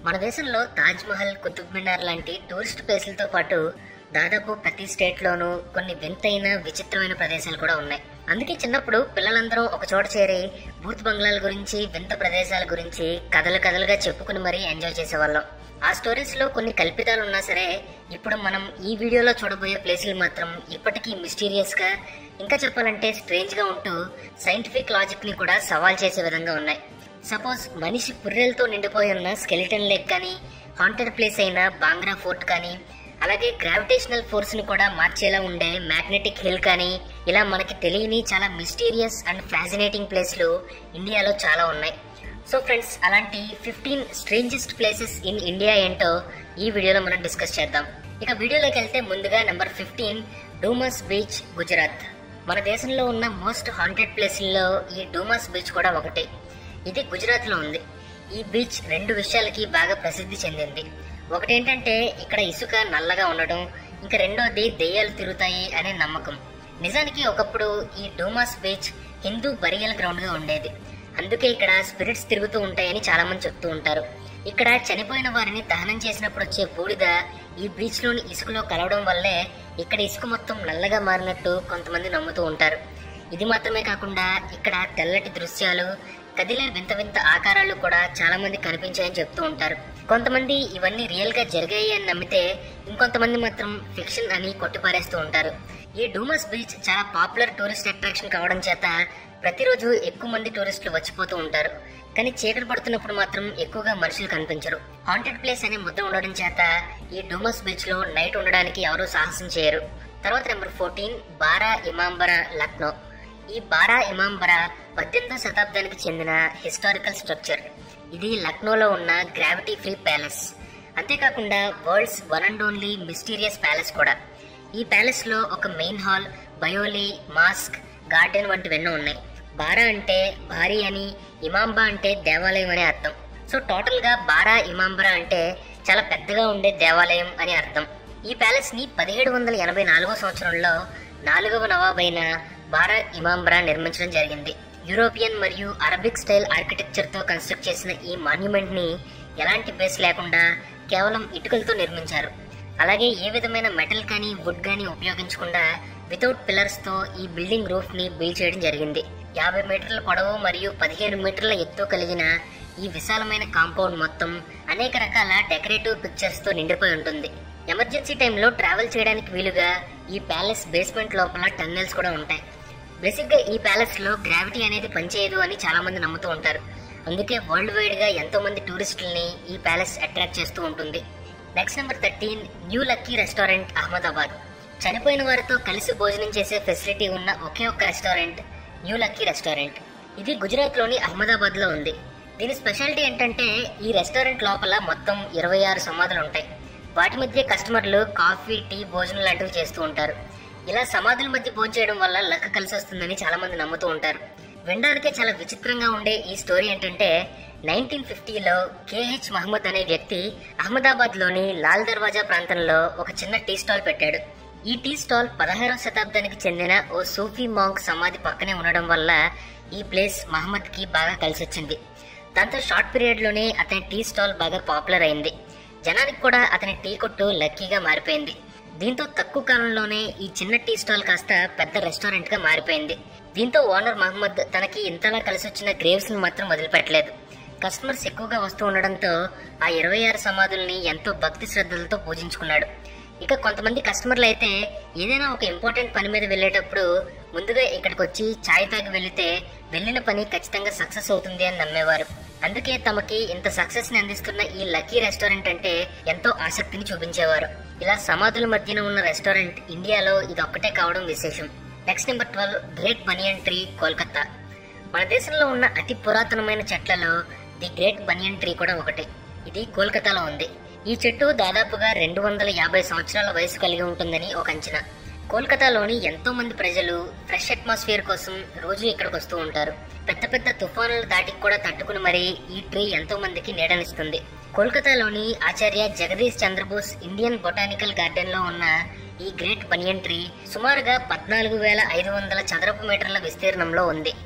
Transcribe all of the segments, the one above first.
మన దేశంలో తాజ్ మహల్ కుతుబ్ మినార్ లాంటి టూరిస్ట్ ప్లేసులతో పాటు దాదాపు ప్రతి స్టేట్ లోనూ కొన్ని వింతైన విచిత్రమైన ప్రదేశాలు కూడా ఉన్నాయి అందుకే చిన్నప్పుడు పిల్లలందరూ ఒక చోట చేరి బూత్ బంగ్లాల గురించి వింత ప్రదేశాల గురించి కథలు కథలుగా చెప్పుకుని మరీ ఎంజాయ్ చేసేవాళ్ళం ఆ స్టోరీస్ లో కొన్ని కల్పితాలు ఉన్నా సరే ఇప్పుడు మనం ఈ వీడియోలో చూడబోయే ప్లేసులు మాత్రం ఇప్పటికీ మిస్టీరియస్ గా ఇంకా చెప్పాలంటే స్ట్రేంజ్ గా ఉంటూ సైంటిఫిక్ లాజిక్ ని కూడా సవాల్ చేసే విధంగా ఉన్నాయి సపోజ్ మనిషి పుర్రెలతో నిండిపోయి ఉన్న స్కెలిటన్ లేక్ కానీ హాంటెడ్ ప్లేస్ అయిన బాంగ్రా ఫోర్ట్ కానీ అలాగే గ్రావిటేషనల్ ఫోర్స్ ని కూడా మార్చేలా ఉండే మ్యాగ్నెటిక్ హిల్ కానీ ఇలా మనకి తెలియని చాలా మిస్టీరియస్ అండ్ ఫ్యాసినేటింగ్ ప్లేస్లు ఇండియాలో చాలా ఉన్నాయి సో ఫ్రెండ్స్ అలాంటి fifteen strangest places in India ఏంటో ఈ వీడియోలో మనం డిస్కస్ చేద్దాం ఇక వీడియోలోకి వెళ్తే ముందుగా number fifteen Dumas beach Gujarat మన దేశంలో ఉన్న మోస్ట్ హాంటెడ్ ప్లేస్ల్లో ఈ డూమస్ బీచ్ కూడా ఒకటి ఇది గుజరాత్ లో ఉంది ఈ బీచ్ రెండు విషయాలకి బాగా ప్రసిద్ధి చెందింది ఒకటేంటంటే ఇక్కడ ఇసుక నల్లగా ఉండడం ఇంకా రెండోది దెయ్యాలు తిరుగుతాయి అనే నమ్మకం నిజానికి ఒకప్పుడు ఈ Dumas beach Hindu burial ground గా ఉండేది అందుకే ఇక్కడ స్పిరిట్స్ తిరుగుతూ ఉంటాయని చాలా మంది చెప్తూ ఉంటారు ఇక్కడ చనిపోయిన వారిని దహనం చేసినప్పుడు వచ్చే బూడిద ఈ బీచ్ లోని ఇసుకలో కలవడం వల్లే ఇక్కడ ఇసుక మొత్తం నల్లగా మారినట్టు కొంతమంది నమ్ముతూ ఉంటారు ఇది మాత్రమే కాకుండా ఇక్కడ తెల్లటి దృశ్యాలు కదిలే వింత వింత ఆకారాలు కూడా చాలా మంది కనిపించాయని చెప్తూ ఉంటారు కొంతమంది ఇవన్నీ రియల్ గా జరిగాయి అని నమ్మితే ఇంకొంతమంది మాత్రం ఫిక్షన్ అని కొట్టిపారేస్తూ ఉంటారు ఈ డూమస్ బీచ్ చాలా పాపులర్ టూరిస్ట్ అట్రాక్షన్ కావడం చేత ప్రతిరోజు ఎక్కువ మంది టూరిస్టులు వచ్చిపోతూ ఉంటారు కానీ చీకటి పడుతున్నప్పుడు మాత్రం ఎక్కువగా మనుషులు కనిపించరు హాంటెడ్ ప్లేస్ అనే ముద్ర ఉండడం చేత ఈ డూమస్ బీచ్ లో నైట్ ఉండడానికి ఎవరూ సాహసం చేయరు తర్వాత నెంబర్ ఫోర్టీన్ బారా ఇమాంబరా లక్నో ఈ బారా ఇమాంబరా పద్దెనిమిదో శతాబ్దానికి చెందిన హిస్టారికల్ స్ట్రక్చర్ ఇది లక్నోలో ఉన్న గ్రావిటీ ఫ్రీ ప్యాలెస్ అంతేకాకుండా world's one and only mysterious palace కూడా ఈ ప్యాలెస్ లో ఒక main hall baoli mosque garden వంటివెన్నో ఉన్నాయి బారా అంటే భారీ అని ఇమాంబా అంటే దేవాలయం అనే అర్థం సో టోటల్ గా బారా ఇమాంబరా అంటే చాలా పెద్దగా ఉండే దేవాలయం అని అర్థం ఈ ప్యాలెస్ ని పదిహేడు వందల ఎనభై నాలుగో సంవత్సరంలో నాలుగవ నవాబైన బారా ఇమాంబరా నిర్మించడం జరిగింది యూరోపియన్ మరియు అరబిక్ స్టైల్ ఆర్కిటెక్చర్ తో కన్స్ట్రక్ట్ చేసిన ఈ మాన్యుమెంట్ ని ఎలాంటి బేస్ లేకుండా కేవలం ఇటుకలతో నిర్మించారు అలాగే ఏ విధమైన మెటల్ కానీ వుడ్ కానీ ఉపయోగించకుండా వితౌట్ పిల్లర్స్ తో ఈ బిల్డింగ్ రూఫ్ ని బిల్డ్ చేయడం జరిగింది యాభై మీటర్ల పొడవు మరియు పదిహేను మీటర్ల ఎత్తు కలిగిన ఈ విశాలమైన కాంపౌండ్ మొత్తం అనేక రకాల డెకరేటివ్ పిక్చర్స్ తో నిండిపోయి ఉంటుంది ఎమర్జెన్సీ టైంలో ట్రావెల్ చేయడానికి వీలుగా ఈ ప్యాలెస్ బేస్మెంట్ లోపల టన్నెల్స్ కూడా ఉంటాయి బేసిక్ గా ఈ ప్యాలెస్ లో గ్రావిటీ అనేది పనిచేయదు అని చాలా మంది నమ్ముతూ ఉంటారు అందుకే వరల్డ్ వైడ్ గా ఎంతో మంది టూరిస్టుల్ని ఈ ప్యాలెస్ అట్రాక్ట్ చేస్తూ ఉంటుంది next number thirteen new lucky restaurant Ahmedabad చనిపోయిన వారితో కలిసి భోజనం చేసే ఫెసిలిటీ ఉన్న ఒకే ఒక్క రెస్టారెంట్ న్యూ లక్కీ రెస్టారెంట్ ఇది గుజరాత్ లోని అహ్మదాబాద్ లో ఉంది దీని స్పెషాలిటీ ఏంటంటే ఈ రెస్టారెంట్ లోపల మొత్తం ఇరవై ఆరు సమాధులు ఉంటాయి వాటి మధ్య కస్టమర్లు కాఫీ టీ భోజనం లాంటివి చేస్తూ ఉంటారు ఇలా సమాధుల మధ్య భోజనం చేయడం వల్ల లక్క కలిసి వస్తుందని చాలా మంది నమ్ముతూ ఉంటారు వినడానికే చాలా విచిత్రంగా ఉండే ఈ స్టోరీ ఏంటంటే నైన్టీన్ ఫిఫ్టీలో కేహెచ్ మహమ్మద్ అనే వ్యక్తి అహ్మదాబాద్ లోని లాల్ దర్వాజా ప్రాంతంలో ఒక చిన్న టీ స్టాల్ పెట్టాడు ఈ టీ స్టాల్ పదహారవ శతాబ్దానికి చెందిన ఓ సూఫీ మాంక్ సమాధి పక్కనే ఉండడం వల్ల ఈ ప్లేస్ మహమ్మద్ కి బాగా కలిసి వచ్చింది దాంతో షార్ట్ పీరియడ్ లోనే అతని టీ స్టాల్ బాగా పాపులర్ అయింది జనానికి కూడా అతని టీ కొట్టు లక్కీగా మారిపోయింది దీంతో తక్కువ కాలంలోనే ఈ చిన్న టీ స్టాల్ కాస్త పెద్ద రెస్టారెంట్ గా మారిపోయింది దీంతో ఓనర్ మహమ్మద్ తనకి ఇంతలా కలిసి వచ్చిన గ్రేవ్స్ ని మాత్రం వదిలిపెట్టలేదు కస్టమర్స్ ఎక్కువగా వస్తూ ఉండడంతో ఆ ఇరవై ఆరు సమాధుల్ని ఎంతో భక్తి శ్రద్ధలతో పూజించుకున్నాడు ఇక కొంతమంది కస్టమర్లు అయితే ఏదైనా ఒక ఇంపార్టెంట్ పని మీద వెళ్ళేటప్పుడు ముందుగా ఇక్కడికి వచ్చి ఛాయ్ తాగి వెళితే వెళ్ళిన పని ఖచ్చితంగా సక్సెస్ అవుతుంది అని నమ్మేవారు అందుకే తమకి ఇంత సక్సెస్ ని అందిస్తున్న ఈ లక్కీ రెస్టారెంట్ అంటే ఎంతో ఆసక్తిని చూపించేవారు ఇలా సమాధుల మధ్యన ఉన్న రెస్టారెంట్ ఇండియాలో ఇది ఒక్కటే కావడం విశేషం next number twelve great banyan tree Kolkata మన దేశంలో ఉన్న అతి పురాతనమైన చెట్లలో ది గ్రేట్ బనియన్ ట్రీ కూడా ఒకటి ఇది కోల్కతాలో ఉంది ఈ చెట్టు దాదాపుగా రెండు వందల యాభై సంవత్సరాల వయసు కలిగి ఉంటుందని ఒక అంచనా కోల్కతాలోని ఎంతో మంది ప్రజలు ఫ్రెష్ అట్మాస్ఫియర్ కోసం రోజు ఇక్కడికి వస్తూ ఉంటారు పెద్ద పెద్ద తుఫానుల దాటికి కూడా తట్టుకుని మరీ ఈ ట్రీ ఎంతో మందికి నీడనిస్తుంది కోల్కతాలోని Acharya Jagadish Chandra Bose Indian botanical garden లో ఉన్న ఈ గ్రేట్ బనియన్ ట్రీ సుమారుగా పద్నాలుగు వేల ఐదు వందల చదరపు మీటర్ల విస్తీర్ణంలో ఉంది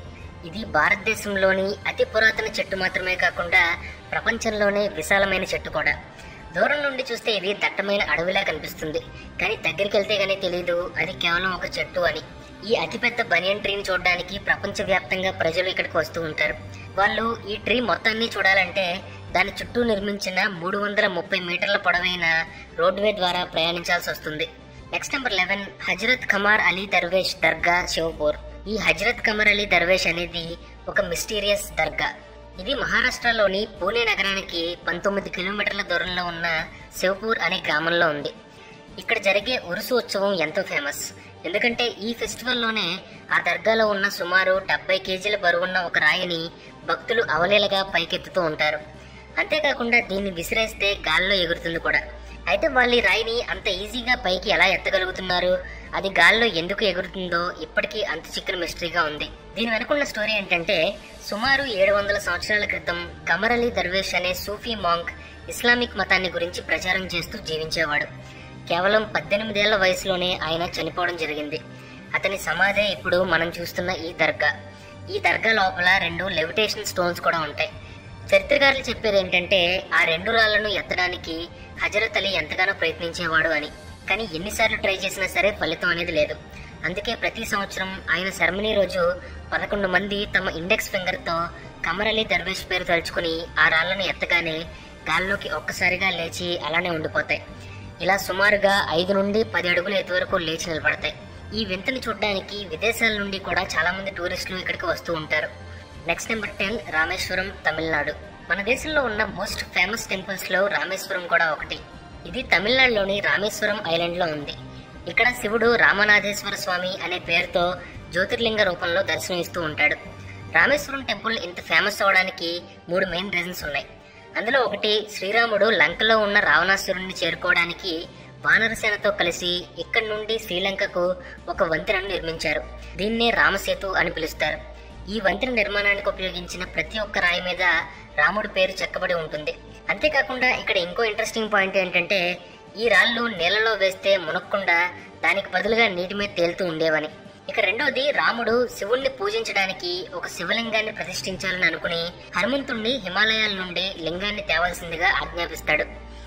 ఇది భారతదేశంలోని అతి పురాతన చెట్టు మాత్రమే కాకుండా ప్రపంచంలోనే విశాలమైన చెట్టు కూడా దూరం నుండి చూస్తే ఇది దట్టమైన అడవిలా కనిపిస్తుంది కానీ దగ్గరికి వెళ్తే గానీ తెలియదు అది కేవలం ఒక చెట్టు అని ఈ అతిపెద్ద బనియన్ ట్రీని చూడడానికి ప్రపంచవ్యాప్తంగా ప్రజలు ఇక్కడికి వస్తూ ఉంటారు వాళ్ళు ఈ ట్రీ మొత్తాన్ని చూడాలంటే దాని చుట్టూ నిర్మించిన మూడు వందల ముప్పై మీటర్ల పొడవైన రోడ్వే ద్వారా ప్రయాణించాల్సి వస్తుంది next number eleven Hazrat Qamar Ali Darvesh dargah Shivpur ఈ హజరత్ ఖమర్ అలీ దర్వేష్ అనేది ఒక మిస్టీరియస్ దర్గా ఇది మహారాష్ట్రలోని పూణే నగరానికి పంతొమ్మిది కిలోమీటర్ల దూరంలో ఉన్న శివపూర్ అనే గ్రామంలో ఉంది ఇక్కడ జరిగే ఉరుసు ఉత్సవం ఎంతో ఫేమస్ ఎందుకంటే ఈ ఫెస్టివల్లోనే ఆ దర్గాలో ఉన్న సుమారు డెబ్బై కేజీల బరువున్న ఒక రాయిని భక్తులు అవలీలగా పైకెత్తుతూ ఉంటారు అంతేకాకుండా దీన్ని విసిరేస్తే గాల్లో ఎగురుతుంది కూడా అయితే వాళ్ళు ఈ రాయిని అంత ఈజీగా పైకి ఎలా ఎత్తగలుగుతున్నారు అది గాల్లో ఎందుకు ఎగురుతుందో ఇప్పటికీ అంత చిక్కని మిస్టరీగా ఉంది దీని వెనుకున్న స్టోరీ ఏంటంటే సుమారు ఏడు వందల సంవత్సరాల క్రితం కమర్ అలీ దర్వేష్ అనే సూఫీ మాంక్ ఇస్లామిక్ మతాన్ని గురించి ప్రచారం చేస్తూ జీవించేవాడు కేవలం పద్దెనిమిదేళ్ల వయసులోనే ఆయన చనిపోవడం జరిగింది అతని సమాధే ఇప్పుడు మనం చూస్తున్న ఈ దర్గా ఈ దర్గా లోపల రెండు లెవిటేషన్ స్టోన్స్ కూడా ఉంటాయి చరిత్రకారులు చెప్పేది ఏంటంటే ఆ రెండు రాళ్లను ఎత్తడానికి హజరత్ అలీ ఎంతగానో ప్రయత్నించేవాడు అని కానీ ఎన్నిసార్లు ట్రై చేసినా సరే ఫలితం అనేది లేదు అందుకే ప్రతి సంవత్సరం ఆయన సెరమనీ రోజు పదకొండు మంది తమ ఇండెక్స్ ఫింగర్తో కమర్ అలీ దర్వేష్ పేరు తలుచుకుని ఆ రాళ్లను ఎత్తగానే గాల్లోకి ఒక్కసారిగా లేచి అలానే ఉండిపోతాయి ఇలా సుమారుగా ఐదు నుండి పది అడుగుల ఎత్తు వరకు లేచి నిలబడతాయి ఈ వింతని చూడడానికి విదేశాల నుండి కూడా చాలా మంది టూరిస్టులు ఇక్కడికి వస్తూ ఉంటారు next number ten Rameswaram Tamil Nadu మన దేశంలో ఉన్న మోస్ట్ ఫేమస్ టెంపుల్స్ లో రామేశ్వరం కూడా ఒకటి ఇది తమిళనాడులోని రామేశ్వరం ఐలాండ్ లో ఉంది ఇక్కడ శివుడు రామనాథేశ్వర స్వామి అనే పేరుతో జ్యోతిర్లింగ రూపంలో దర్శనమిస్తూ ఉంటాడు రామేశ్వరం టెంపుల్ ఇంత ఫేమస్ అవడానికి మూడు మెయిన్ రీజన్స్ ఉన్నాయి అందులో ఒకటి శ్రీరాముడు లంకలో ఉన్న రావణాసురుణ్ణి చేరుకోవడానికి వానరసేనతో కలిసి ఇక్కడి నుండి శ్రీలంకకు ఒక వంతెనను నిర్మించారు దీన్నే రామసేతు అని పిలుస్తారు ఈ వంతెన నిర్మాణానికి ఉపయోగించిన ప్రతి ఒక్క రాయి మీద రాముడి పేరు చెక్కబడి ఉంటుంది అంతేకాకుండా ఇక్కడ ఇంకో ఇంట్రెస్టింగ్ పాయింట్ ఏంటంటే ఈ రాళ్ళు నీళ్ళలో వేస్తే మునక్కుండా దానికి బదులుగా నీటి మీద తేలుతూ ఉండేవని ఇక రెండోది రాముడు శివుణ్ణి పూజించడానికి ఒక శివలింగాన్ని ప్రతిష్ఠించాలని అనుకుని హనుమంతుణ్ణి హిమాలయాల నుండి లింగాన్ని తేవాల్సిందిగా ఆజ్ఞాపిస్తాడు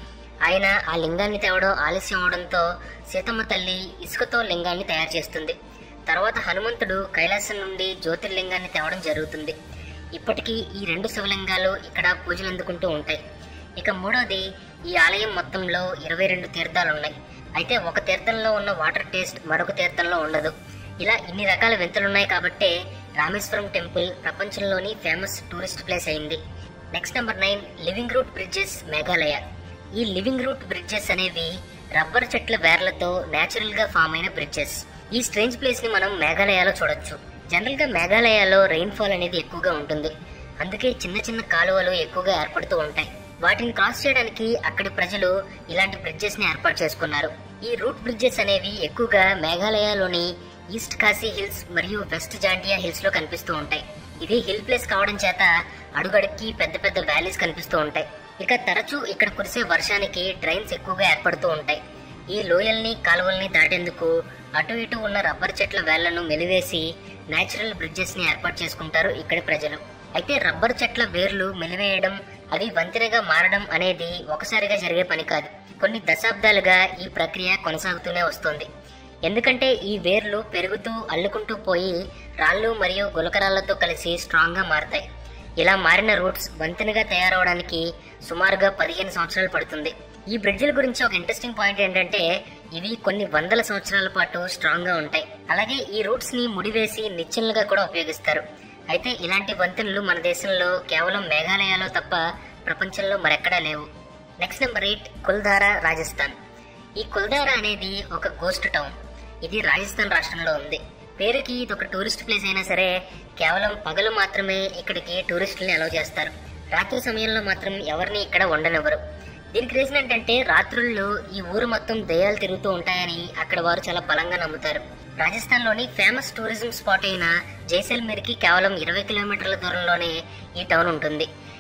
ఆయన ఆ లింగాన్ని తేవడం ఆలస్యం అవడంతో సీతమ్మ తల్లి ఇసుకతో లింగాన్ని తయారు చేస్తుంది తర్వాత హనుమంతుడు కైలాసం నుండి జ్యోతిర్లింగాన్ని తేవడం జరుగుతుంది ఇప్పటికీ ఈ రెండు శివలింగాలు ఇక్కడ పూజలు అందుకుంటూ ఉంటాయి ఇక మూడోది ఈ ఆలయం మొత్తంలో ఇరవై రెండు తీర్థాలు ఉన్నాయి అయితే ఒక తీర్థంలో ఉన్న వాటర్ టేస్ట్ మరొక తీర్థంలో ఉండదు ఇలా ఇన్ని రకాల వింతలున్నాయి కాబట్టే రామేశ్వరం టెంపుల్ ప్రపంచంలోని ఫేమస్ టూరిస్ట్ ప్లేస్ అయింది next number nine living root bridges Meghalaya ఈ లివింగ్ రూట్ బ్రిడ్జెస్ అనేవి రబ్బర్ చెట్ల వేర్లతో నేచురల్ గా ఫామ్ అయిన బ్రిడ్జెస్ ఈ స్ట్రేంజ్ ప్లేస్ ని మనం మేఘాలయలో చూడొచ్చు జనరల్ గా మేఘాలయలో రెయిన్ఫాల్ అనేది ఎక్కువగా ఉంటుంది అందుకే చిన్న చిన్న కాలువలు ఎక్కువగా ఏర్పడుతూ ఉంటాయి వాటిని క్రాస్ చేయడానికి అక్కడి ప్రజలు ఇలాంటి బ్రిడ్జెస్ ని ఏర్పాటు చేసుకున్నారు ఈ రూట్ బ్రిడ్జెస్ అనేవి ఎక్కువగా మేఘాలయలోని ఈస్ట్ కాశీ హిల్స్ మరియు వెస్ట్ జాండియా హిల్స్ లో కనిపిస్తూ ఉంటాయి ఇది హిల్ ప్లేస్ కావడం చేత అడుగడుక్కి పెద్ద పెద్ద వ్యాలీస్ కనిపిస్తూ ఉంటాయి ఇక తరచూ ఇక్కడ కురిసే వర్షానికి డ్రైన్స్ ఎక్కువగా ఏర్పడుతూ ఉంటాయి ఈ లోయల్ని కాలువల్ని దాటేందుకు అటు ఇటు ఉన్న రబ్బర్ చెట్ల వేళ్లను మెలివేసి నేచురల్ బ్రిడ్జెస్ ని ఏర్పాటు చేసుకుంటారు ఇక్కడి ప్రజలు అయితే రబ్బర్ చెట్ల వేర్లు మెలివేయడం అవి వంతెనగా మారడం అనేది ఒకసారిగా జరిగే పని కాదు కొన్ని దశాబ్దాలుగా ఈ ప్రక్రియ కొనసాగుతూనే వస్తుంది ఎందుకంటే ఈ వేర్లు పెరుగుతూ అల్లుకుంటూ పోయి రాళ్ళు మరియు గులకరాళ్లతో కలిసి స్ట్రాంగ్ గా మారతాయి ఇలా మారిన రూట్స్ వంతెనగా తయారవడానికి సుమారుగా పదిహేను సంవత్సరాలు పడుతుంది ఈ బ్రిడ్జిల గురించి ఒక ఇంట్రెస్టింగ్ పాయింట్ ఏంటంటే ఇవి కొన్ని వందల సంవత్సరాల పాటు స్ట్రాంగ్ గా ఉంటాయి అలాగే ఈ రూట్స్ ని ముడివేసి నిచ్చెనలుగా కూడా ఉపయోగిస్తారు అయితే ఇలాంటి వంతెనలు మన దేశంలో కేవలం మేఘాలయలో తప్ప ప్రపంచంలో మరెక్కడా లేవు next number eight Kuldhara Rajasthan ఈ కుల్ధారా అనేది ఒక గోస్ట్ టౌన్ ఇది రాజస్థాన్ రాష్ట్రంలో ఉంది పేరుకి ఇది ఒక టూరిస్ట్ ప్లేస్ అయినా సరే కేవలం పగలు మాత్రమే ఇక్కడికి టూరిస్టుల్ని అలౌ చేస్తారు రాత్రి సమయంలో మాత్రం ఎవరిని ఇక్కడ ఉండనివ్వరు దీనికి రీజన్ ఏంటంటే రాత్రుల్లో ఈ ఊరు మొత్తం దయ్యాలు తిరుగుతూ ఉంటాయని అక్కడ వారు చాలా బలంగా నమ్ముతారు రాజస్థాన్ లోని ఫేమస్ టూరిజం స్పాట్ అయిన జైసల్మీర్ కి కేవలం ఇరవై కిలోమీటర్ల దూరంలోనే ఈ టౌన్ ఉంటుంది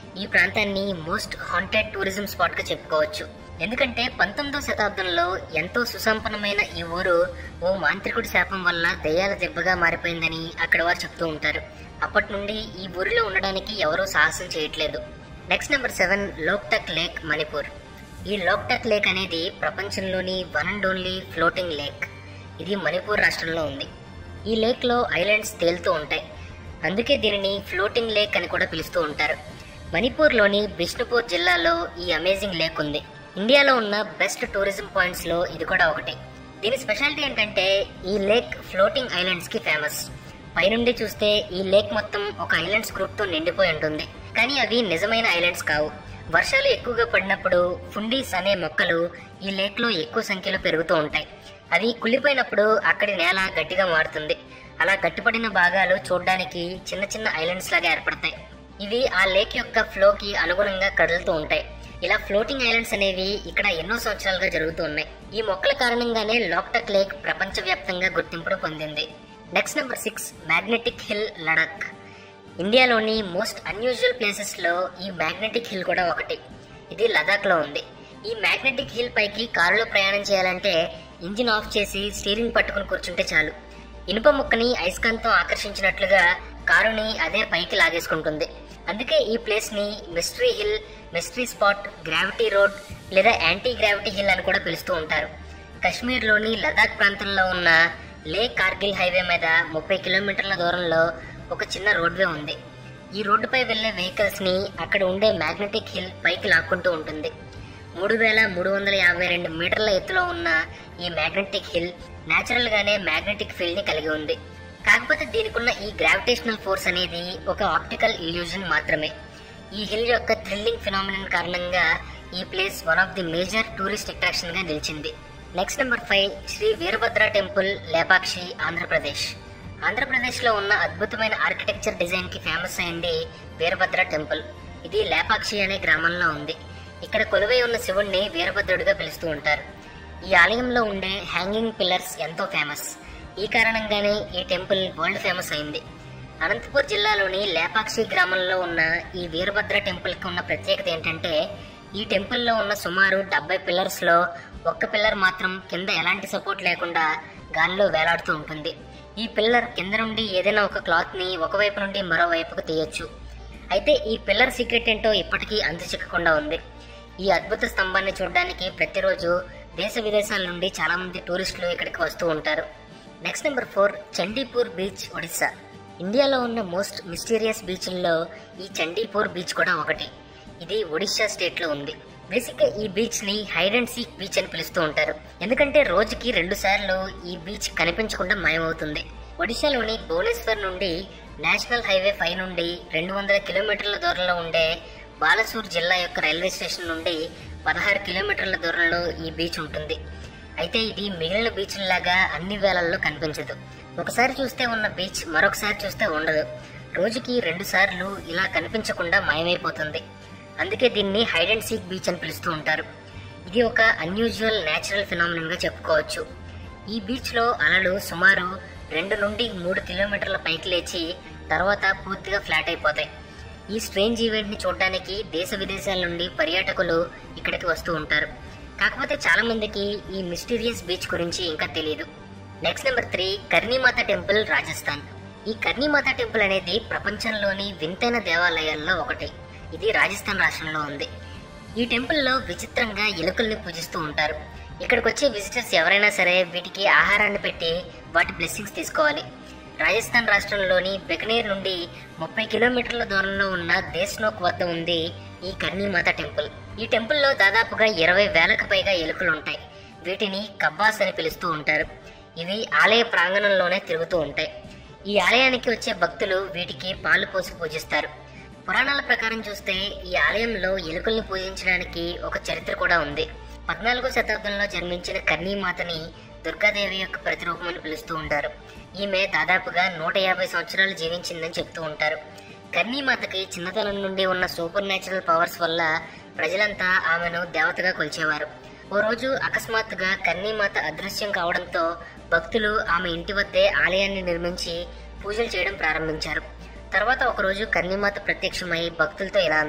ఈ ప్రాంతాన్ని మోస్ట్ హాంటెడ్ టూరిజం స్పాట్ గా చెప్పుకోవచ్చు ఎందుకంటే పంతొమ్మిదవ శతాబ్దంలో ఎంతో సుసంపన్నమైన ఈ ఊరు ఓ మాంత్రికుడి శాపం వల్ల దయ్యాల దెబ్బగా మారిపోయిందని అక్కడ వారు చెప్తూ ఉంటారు అప్పటి నుండి ఈ ఊరిలో ఉండడానికి ఎవరూ సాహసం చేయట్లేదు next number seven Loktak lake Manipur ఈ లోక్టక్ లేక్ అనేది ప్రపంచంలోని one and only floating lake ఇది మణిపూర్ రాష్ట్రంలో ఉంది ఈ లేక్ లో ఐలాండ్స్ తేలుతూ ఉంటాయి అందుకే దీనిని ఫ్లోటింగ్ లేక్ అని కూడా పిలుస్తూ ఉంటారు మణిపూర్లోని బిష్ణుపూర్ జిల్లాలో ఈ అమేజింగ్ లేక్ ఉంది ఇండియాలో ఉన్న బెస్ట్ టూరిజం పాయింట్స్ లో ఇది కూడా ఒకటి దీని స్పెషాలిటీ ఏంటంటే ఈ లేక్ ఫ్లోటింగ్ ఐలాండ్స్ కి ఫేమస్ పైనుండి చూస్తే ఈ లేక్ మొత్తం ఒక ఐలాండ్స్ గ్రూప్ తో నిండిపోయి ఉంటుంది కానీ అవి నిజమైన ఐలాండ్స్ కావు వర్షాలు ఎక్కువగా పడినప్పుడు ఫుండీస్ అనే మొక్కలు ఈ లేక్ లో ఎక్కువ సంఖ్యలో పెరుగుతూ ఉంటాయి అవి కుళ్ళిపోయినప్పుడు అక్కడి నేల గట్టిగా మారుతుంది అలా గట్టిపడిన భాగాలు చూడడానికి చిన్న చిన్న ఐలాండ్స్ లాగా ఏర్పడతాయి ఇవి ఆ లేక్ యొక్క ఫ్లోకి అనుగుణంగా కదులుతూ ఉంటాయి ఇలా ఫ్లోటింగ్ ఐలాండ్స్ అనేవి ఇక్కడ ఎన్నో సంవత్సరాలుగా జరుగుతూ ఉన్నాయి ఈ మొక్కల కారణంగానే లోక్టక్ లేక్ ప్రపంచవ్యాప్తంగా గుర్తింపును పొందింది next number six magnetic hill Ladakh ఇండియాలోని మోస్ట్ అన్యూజువల్ ప్లేసెస్ లో ఈ మ్యాగ్నెటిక్ హిల్ కూడా ఒకటి ఇది లదాఖ్ లో ఉంది ఈ మ్యాగ్నెటిక్ హిల్ పైకి కారులో ప్రయాణం చేయాలంటే ఇంజిన్ ఆఫ్ చేసి స్టీరింగ్ పట్టుకుని కూర్చుంటే చాలు ఇనుప ముక్కని అయస్కాంతం ఆకర్షించినట్లుగా కారుని అదే పైకి లాగేసుకుంటుంది అందుకే ఈ ప్లేస్ ని mystery hill mystery spot gravity road లేదా యాంటీ గ్రావిటీ హిల్ అని కూడా పిలుస్తూ ఉంటారు కశ్మీర్లోని లదాఖ్ ప్రాంతంలో ఉన్న లే కార్గిల్ హైవే మీద ముప్పై కిలోమీటర్ల దూరంలో ఒక చిన్న రోడ్వే ఉంది ఈ రోడ్డుపై వెళ్లే వెహికల్స్ ని అక్కడ ఉండే మ్యాగ్నెటిక్ హిల్ పైకి లాక్కుంటూ ఉంటుంది మూడు వేల మూడు వందల యాభై రెండు మీటర్ల ఎత్తులో ఉన్న ఈ మ్యాగ్నెటిక్ హిల్ నేచురల్ గానే మ్యాగ్నెటిక్ ఫీల్డ్ ని కలిగి ఉంది కాకపోతే దీనికున్న ఈ గ్రావిటేషనల్ ఫోర్స్ అనేది ఒక ఆప్టికల్ ఇల్యూజన్ మాత్రమే ఈ హిల్ యొక్క థ్రిల్లింగ్ ఫినామినన్ కారణంగా ఈ place one of the major tourist attraction గా నిలిచింది next number five Sri Veerabhadra temple Lepakshi Andhra Pradesh Andhra Pradesh లో ఉన్న అద్భుతమైన ఆర్కిటెక్చర్ డిజైన్ కి ఫేమస్ అయింది వీరభద్ర టెంపుల్ ఇది లేపాక్షి అనే గ్రామంలో ఉంది ఇక్కడ కొలువై ఉన్న శివుణ్ణి వీరభద్రుడిగా పిలుస్తూ ఉంటారు ఈ ఆలయంలో ఉండే హ్యాంగింగ్ పిల్లర్స్ ఎంతో ఫేమస్ ఈ కారణంగానే ఈ టెంపుల్ వరల్డ్ ఫేమస్ అయింది అనంతపూర్ జిల్లాలోని లేపాక్షి గ్రామంలో ఉన్న ఈ వీరభద్ర టెంపుల్ కి ఉన్న ప్రత్యేకత ఏంటంటే ఈ టెంపుల్లో ఉన్న సుమారు డెబ్బై పిల్లర్స్ లో ఒక్క పిల్లర్ మాత్రం కింద ఎలాంటి సపోర్ట్ లేకుండా గాలిలో వేలాడుతూ ఉంటుంది ఈ పిల్లర్ కింద నుండి ఏదైనా ఒక క్లాత్ ని ఒకవైపు నుండి మరోవైపుకు తీయొచ్చు అయితే ఈ పిల్లర్ సీక్రెట్ ఏంటో ఇప్పటికీ అంతు చిక్కకుండా ఉంది ఈ అద్భుత స్తంభాన్ని చూడడానికి ప్రతిరోజు దేశ విదేశాల నుండి చాలా మంది టూరిస్టులు ఇక్కడికి వస్తూ ఉంటారు next number four Chandipur beach Odisha ఇండియాలో ఉన్న మోస్ట్ మిస్టీరియస్ బీచ్ల్లో ఈ చండీపూర్ బీచ్ కూడా ఒకటి ఇది ఒడిషా స్టేట్ లో ఉంది బేసిక్ గా ఈ బీచ్ ని హైడ్ అండ్ సీక్ బీచ్ అని పిలుస్తూ ఉంటారు ఎందుకంటే రోజుకి రెండు సార్లు ఈ బీచ్ కనిపించకుండా మాయమవుతుంది ఒడిశాలోని భువనేశ్వర్ నుండి నేషనల్ హైవే ఫైవ్ నుండి రెండు వందల కిలోమీటర్ల దూరంలో ఉండే బాలసూర్ జిల్లా యొక్క రైల్వే స్టేషన్ నుండి పదహారు కిలోమీటర్ల దూరంలో ఈ బీచ్ ఉంటుంది అయితే ఇది మిగిలిన బీచ్లాగా అన్ని వేళల్లో కనిపించదు ఒకసారి చూస్తే ఉన్న బీచ్ మరొకసారి చూస్తే ఉండదు రోజుకి రెండు సార్లు ఇలా కనిపించకుండా మాయమైపోతుంది అందుకే దీన్ని హైడ్ అండ్ సీక్ బీచ్ అని పిలుస్తూ ఉంటారు ఇది ఒక అన్యూజువల్ నేచురల్ ఫినామినన్ గా చెప్పుకోవచ్చు ఈ బీచ్ లో అలలు సుమారు రెండు నుండి మూడు కిలోమీటర్ల పైకి లేచి తర్వాత పూర్తిగా ఫ్లాట్ అయిపోతాయి ఈ స్ట్రేంజ్ ఈవెంట్ ని చూడడానికి దేశ విదేశాల నుండి పర్యాటకులు ఇక్కడికి వస్తూ ఉంటారు కాకపోతే చాలా మందికి ఈ మిస్టీరియస్ బీచ్ గురించి ఇంకా తెలియదు next number three Karni Mata temple Rajasthan ఈ కర్ణీమాత టెంపుల్ అనేది ప్రపంచంలోని వింతైన దేవాలయాల్లో ఒకటి ఇది రాజస్థాన్ రాష్ట్రంలో ఉంది ఈ టెంపుల్లో విచిత్రంగా ఎలుకల్ని పూజిస్తూ ఉంటారు ఇక్కడికి వచ్చే విజిటర్స్ ఎవరైనా సరే వీటికి ఆహారాన్ని పెట్టి వాటి బ్లెస్సింగ్స్ తీసుకోవాలి రాజస్థాన్ రాష్ట్రంలోని బెకనీర్ నుండి ముప్పై కిలోమీటర్ల దూరంలో ఉన్న దేశ్నోక్ వద్ద ఉంది ఈ కర్ణీమాత టెంపుల్ ఈ టెంపుల్లో దాదాపుగా ఇరవై వేలకు పైగా ఎలుకలు ఉంటాయి వీటిని కబ్బాస్ అని పిలుస్తూ ఉంటారు ఇవి ఆలయ ప్రాంగణంలోనే తిరుగుతూ ఉంటాయి ఈ ఆలయానికి వచ్చే భక్తులు వీటికి పాలు పోసి పూజిస్తారు పురాణాల ప్రకారం చూస్తే ఈ ఆలయంలో ఎలుకల్ని పూజించడానికి ఒక చరిత్ర కూడా ఉంది పద్నాలుగో శతాబ్దంలో జన్మించిన కర్ణీమాతని దుర్గాదేవి యొక్క ప్రతిరూపం అని పిలుస్తూ ఉంటారు ఈమె దాదాపుగా నూట యాభై సంవత్సరాలు జీవించిందని చెప్తూ ఉంటారు కర్ణీమాతకి చిన్నతనం నుండి ఉన్న సూపర్ న్యాచురల్ పవర్స్ వల్ల ప్రజలంతా ఆమెను దేవతగా కొలిచేవారు ఓ రోజు అకస్మాత్తుగా కర్ణీమాత అదృశ్యం కావడంతో భక్తులు ఆమె ఇంటి వద్దే ఆలయాన్ని నిర్మించి పూజలు చేయడం ప్రారంభించారు తర్వాత ఒకరోజు కర్ణీమాత ప్రత్యక్షమై భక్తులతో ఇలా అంది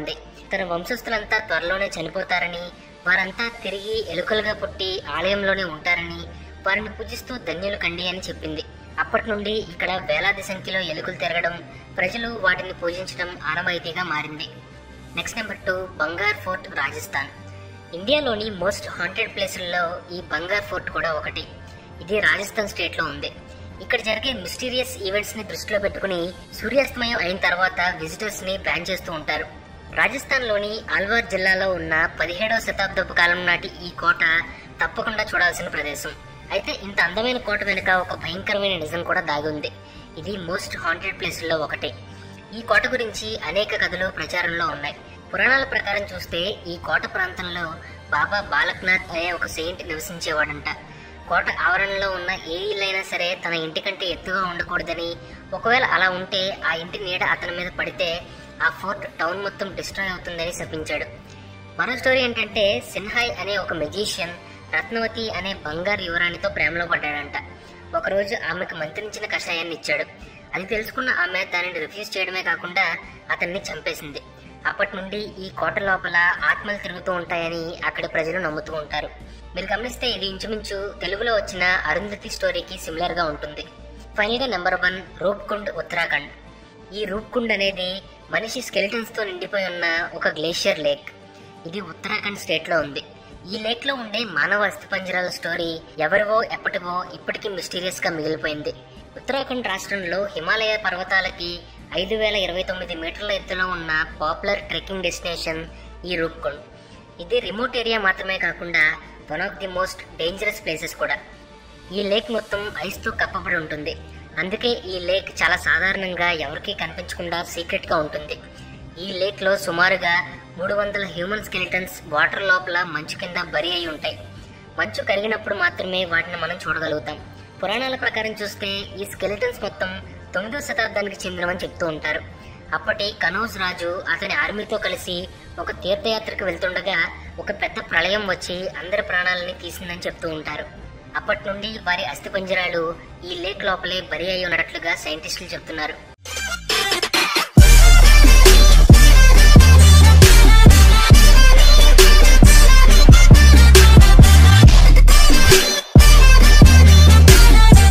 తన వంశస్థులంతా త్వరలోనే చనిపోతారని వారంతా తిరిగి ఎలుకలుగా పుట్టి ఆలయంలోనే ఉంటారని వారిని పూజిస్తూ ధన్యులు కండి అని చెప్పింది అప్పటి నుండి ఇక్కడ వేలాది సంఖ్యలో ఎలుకలు తిరగడం ప్రజలు వాటిని పూజించడం ఆనవాయితీగా మారింది next number two Bhangarh fort Rajasthan ఇండియాలోని మోస్ట్ హాంటెడ్ ప్లేసుల్లో ఈ బంగార్ ఫోర్ట్ కూడా ఒకటి ఇది రాజస్థాన్ స్టేట్ లో ఉంది ఇక్కడ జరిగే మిస్టీరియస్ ఈవెంట్స్ ని దృష్టిలో పెట్టుకుని సూర్యాస్తమయం అయిన తర్వాత విజిటర్స్ ని బ్యాన్ చేస్తూ ఉంటారు రాజస్థాన్ లోని ఆల్వార్ జిల్లాలో ఉన్న పదిహేడవ శతాబ్దపు కాలం నాటి ఈ కోట తప్పకుండా చూడాల్సిన ప్రదేశం అయితే ఇంత అందమైన కోట వెనుక ఒక భయంకరమైన నిజం కూడా దాగి ఉంది ఇది మోస్ట్ హాంటెడ్ ప్లేసుల్లో ఒకటి ఈ కోట గురించి అనేక కథలు ప్రచారంలో ఉన్నాయి పురాణాల ప్రకారం చూస్తే ఈ కోట ప్రాంతంలో బాబా బాలక్నాథ్ అనే ఒక సెయింట్ నివసించేవాడంట కోట ఆవరణలో ఉన్న ఏ ఇల్లైనా సరే తన ఇంటి కంటే ఎత్తుగా ఉండకూడదని ఒకవేళ అలా ఉంటే ఆ ఇంటి నీడ అతని మీద పడితే ఆ ఫోర్ట్ టౌన్ మొత్తం డిస్ట్రాయ్ అవుతుందని శపించాడు మరో స్టోరీ ఏంటంటే సిన్హాయ్ అనే ఒక మెజీషియన్ రత్నవతి అనే బంగారు యువరాణితో ప్రేమలో పడ్డాడంట ఒకరోజు ఆమెకు మంత్రించిన కషాయాన్ని ఇచ్చాడు అది తెలుసుకున్న ఆమె దానిని రిఫ్యూజ్ చేయడమే కాకుండా అతన్ని చంపేసింది అప్పటి నుండి ఈ కోట లోపల ఆత్మలు తిరుగుతూ ఉంటాయని అక్కడి ప్రజలు నమ్ముతూ ఉంటారు మీరు గమనిస్తే ఇది ఇంచుమించు తెలుగులో వచ్చిన అరుంధతి స్టోరీకి సిమిలర్ గా ఉంటుంది ఫైనల్ గా నెంబర్ వన్ రూప్కుండ్ ఉత్తరాఖండ్ ఈ రూప్కుండ్ అనేది మనిషి స్కెలిటన్స్ తో నిండిపోయి ఉన్న ఒక గ్లేషియర్ లేక్ ఇది ఉత్తరాఖండ్ స్టేట్ లో ఉంది ఈ లేక్ లో ఉండే మానవ అస్థిపంజరాల స్టోరీ ఎవరివో ఎప్పటివో ఇప్పటికీ మిస్టీరియస్ గా మిగిలిపోయింది ఉత్తరాఖండ్ రాష్ట్రంలో హిమాలయ పర్వతాలకి ఐదు వేల ఇరవై తొమ్మిది మీటర్ల ఎత్తులో ఉన్న పాపులర్ ట్రెక్కింగ్ డెస్టినేషన్ ఈ రూప్కుండ్ ఇది రిమోట్ ఏరియా మాత్రమే కాకుండా one of the most dangerous places కూడా ఈ లేక్ మొత్తం ఐస్ తో కప్పబడి ఉంటుంది అందుకే ఈ లేక్ చాలా సాధారణంగా ఎవరికీ కనిపించకుండా సీక్రెట్ గా ఉంటుంది ఈ లేక్ లో సుమారుగా మూడు వందల హ్యూమన్ స్కెలిటన్స్ వాటర్ లోపల మంచు కింద బరి అయి ఉంటాయి మంచు కరిగినప్పుడు మాత్రమే వాటిని మనం చూడగలుగుతాం పురాణాల ప్రకారం చూస్తే ఈ స్కెలిటన్స్ మొత్తం తొమ్మిదో శతాబ్దానికి చెందినవని చెప్తూ ఉంటారు అప్పటి కనౌజ్ రాజు అతని ఆర్మీతో కలిసి ఒక తీర్థయాత్రకు వెళ్తుండగా ఒక పెద్ద ప్రళయం వచ్చి అందరి ప్రాణాలని తీసిందని చెప్తూ ఉంటారు అప్పటి నుండి వారి అస్థిపంజరాలు ఈ లేక్ లోపలే బరి అయి ఉన్నట్లుగా సైంటిస్టులు చెప్తున్నారు